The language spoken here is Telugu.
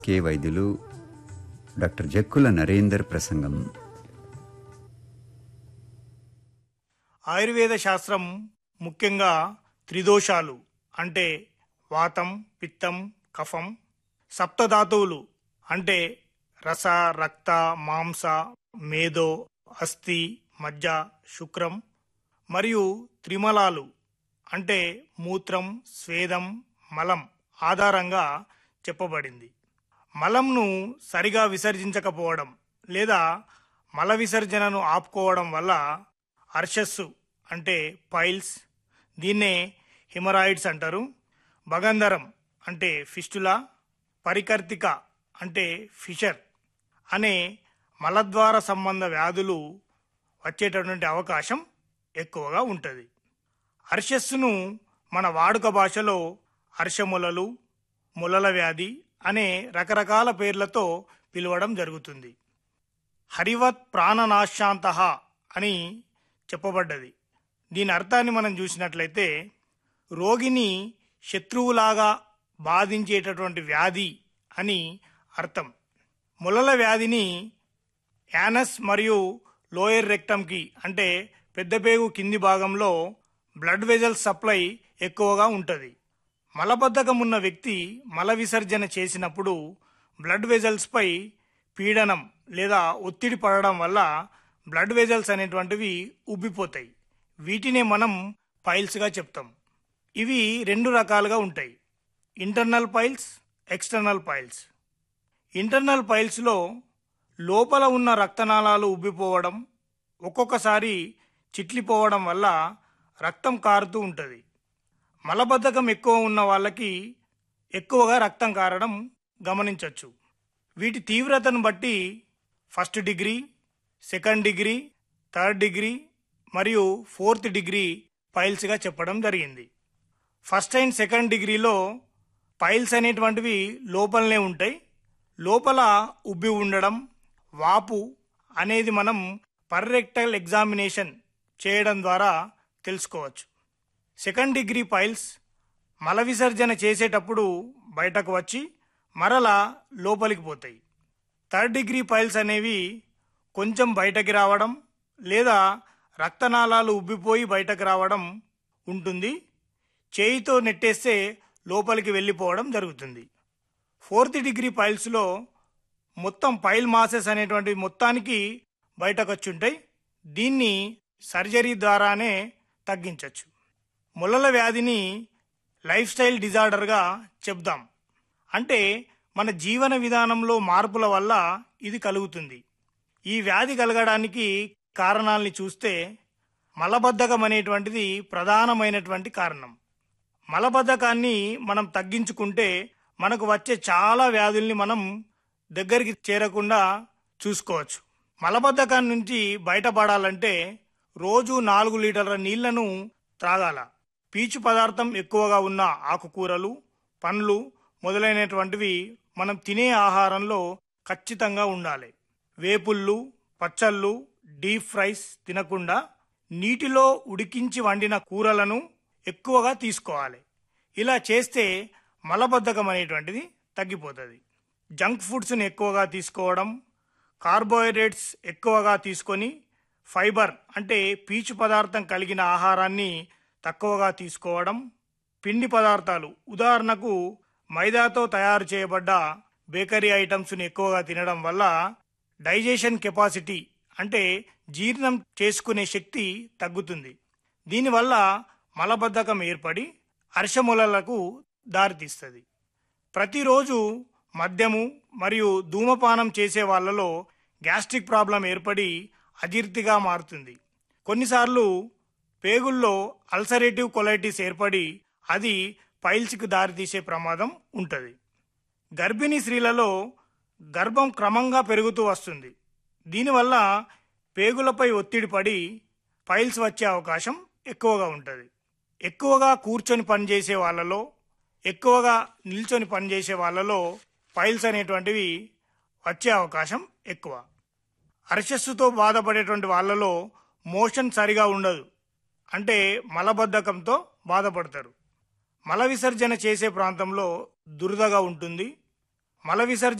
కె వైద్యులు డాక్టర్ జక్కుల నరేందర్ ప్రసంగం ఆయుర్వేద శాస్త్రం ముఖ్యంగా త్రిదోషాలు అంటే వాతం పిత్తం కఫం సప్తధాతువులు అంటే రస రక్త మాంస మేధో అస్థి మజ్జ శుక్రం మరియు త్రిమలాలు అంటే మూత్రం స్వేదం మలం ఆధారంగా చెప్పబడింది మలంను సరిగా విసర్జించకపోవడం లేదా మల విసర్జనను ఆపుకోవడం వల్ల అర్షస్సు అంటే పైల్స్ దీన్నే హిమరాయిడ్స్ అంటారు భగంధరం అంటే ఫిస్టులా పరికర్తిక అంటే ఫిషర్ అనే మలద్వార సంబంధ వ్యాధులు వచ్చేటటువంటి అవకాశం ఎక్కువగా ఉంటుంది అర్షస్సును మన వాడుక భాషలో అర్షములలు ములల వ్యాధి అనే రకరకాల పేర్లతో పిలవడం జరుగుతుంది హరివత్ ప్రాణనాశాంత అని చెప్పబడ్డది దీని అర్థాన్ని మనం చూసినట్లయితే రోగిని శత్రువులాగా బాధించేటటువంటి వ్యాధి అని అర్థం ములల వ్యాధిని యానస్ మరియు లోయర్ రెక్టమ్కి అంటే పెద్ద పేగు కింది భాగంలో బ్లడ్ వెజల్ సప్లై ఎక్కువగా ఉంటుంది మలబద్ధకం ఉన్న వ్యక్తి మల విసర్జన చేసినప్పుడు బ్లడ్ వెజల్స్పై పీడనం లేదా ఒత్తిడి పడడం వల్ల బ్లడ్ వెజల్స్ అనేటువంటివి ఉబ్బిపోతాయి వీటినే మనం పైల్స్గా చెప్తాం ఇవి రెండు రకాలుగా ఉంటాయి internal piles external piles internal పైల్స్లో లోపల ఉన్న రక్తనాళాలు ఉబ్బిపోవడం ఒక్కొక్కసారి చిట్లిపోవడం వల్ల రక్తం కారుతూ ఉంటుంది మలబద్ధకం ఎక్కువ ఉన్న వాళ్ళకి ఎక్కువగా రక్తం కారడం గమనించవచ్చు వీటి తీవ్రతను బట్టి first degree second degree third degree మరియు ఫోర్త్ డిగ్రీ పైల్స్గా చెప్పడం జరిగింది ఫస్ట్ అండ్ సెకండ్ డిగ్రీలో పైల్స్ అనేటువంటివి లోపలనే ఉంటాయి లోపల ఉబ్బి ఉండడం వాపు అనేది మనం పర్రెక్టల్ ఎగ్జామినేషన్ చేయడం ద్వారా తెలుసుకోవచ్చు సెకండ్ డిగ్రీ పైల్స్ మల విసర్జన చేసేటప్పుడు బయటకు వచ్చి మరలా లోపలికి పోతాయి థర్డ్ డిగ్రీ పైల్స్ అనేవి కొంచెం బయటకి రావడం లేదా రక్తనాళాలు ఉబ్బిపోయి బయటకు రావడం ఉంటుంది చేయితో నెట్టేస్తే లోపలికి వెళ్ళిపోవడం జరుగుతుంది ఫోర్త్ డిగ్రీ పైల్స్లో మొత్తం పైల్ మాసెస్ అనేటువంటి మొత్తానికి బయటకు వచ్చి ఉంటాయి దీన్ని సర్జరీ ద్వారానే తగ్గించవచ్చు ములల వ్యాధిని లైఫ్ స్టైల్ డిజార్డర్గా చెప్దాం అంటే మన జీవన విధానంలో మార్పుల వల్ల ఇది కలుగుతుంది ఈ వ్యాధి కలగడానికి కారణాలని చూస్తే మలబద్ధకం అనేటువంటిది ప్రధానమైనటువంటి కారణం మలబద్ధకాన్ని మనం తగ్గించుకుంటే మనకు వచ్చే చాలా వ్యాధుల్ని మనం దగ్గరికి చేరకుండా చూసుకోవచ్చు మలబద్ధకాన్ని నుంచి బయటపడాలంటే రోజు నాలుగు లీటర్ల నీళ్లను త్రాగాల పీచు పదార్థం ఎక్కువగా ఉన్న ఆకుకూరలు పండ్లు మొదలైనటువంటివి మనం తినే ఆహారంలో ఖచ్చితంగా ఉండాలి వేపుళ్ళు పచ్చళ్ళు డీప్ ఫ్రైస్ తినకుండా నీటిలో ఉడికించి వండిన కూరలను ఎక్కువగా తీసుకోవాలి ఇలా చేస్తే మలబద్ధకం అనేటువంటిది తగ్గిపోతుంది జంక్ ఫుడ్స్ని ఎక్కువగా తీసుకోవడం కార్బోహైడ్రేట్స్ ఎక్కువగా తీసుకొని ఫైబర్ అంటే పీచు పదార్థం కలిగిన ఆహారాన్ని తక్కువగా తీసుకోవడం పిండి పదార్థాలు ఉదాహరణకు మైదాతో తయారు చేయబడ్డ బేకరీ ఐటమ్స్ని ఎక్కువగా తినడం వల్ల డైజెషన్ కెపాసిటీ అంటే జీర్ణం చేసుకునే శక్తి తగ్గుతుంది దీనివల్ల మలబద్ధకం ఏర్పడి అర్షములలకు దారితీస్తుంది ప్రతిరోజు మద్యము మరియు ధూమపానం చేసే వాళ్ళలో గ్యాస్ట్రిక్ ప్రాబ్లం ఏర్పడి అజీర్తిగా మారుతుంది కొన్నిసార్లు పేగుల్లో అల్సరేటివ్ కొలైటిస్ ఏర్పడి అది పైల్స్కి దారితీసే ప్రమాదం ఉంటుంది గర్భిణీ స్త్రీలలో గర్భం క్రమంగా పెరుగుతూ వస్తుంది దీనివల్ల పేగులపై ఒత్తిడి పడి పైల్స్ వచ్చే అవకాశం ఎక్కువగా ఉంటుంది ఎక్కువగా కూర్చొని పనిచేసే వాళ్ళలో ఎక్కువగా నిల్చొని పనిచేసే వాళ్ళలో పైల్స్ అనేటువంటివి వచ్చే అవకాశం ఎక్కువ అర్షస్సుతో బాధపడేటువంటి వాళ్ళలో మోషన్ సరిగా ఉండదు అంటే మలబద్ధకంతో బాధపడతారు మల విసర్జన చేసే ప్రాంతంలో దురదగా ఉంటుంది మల విసర్జన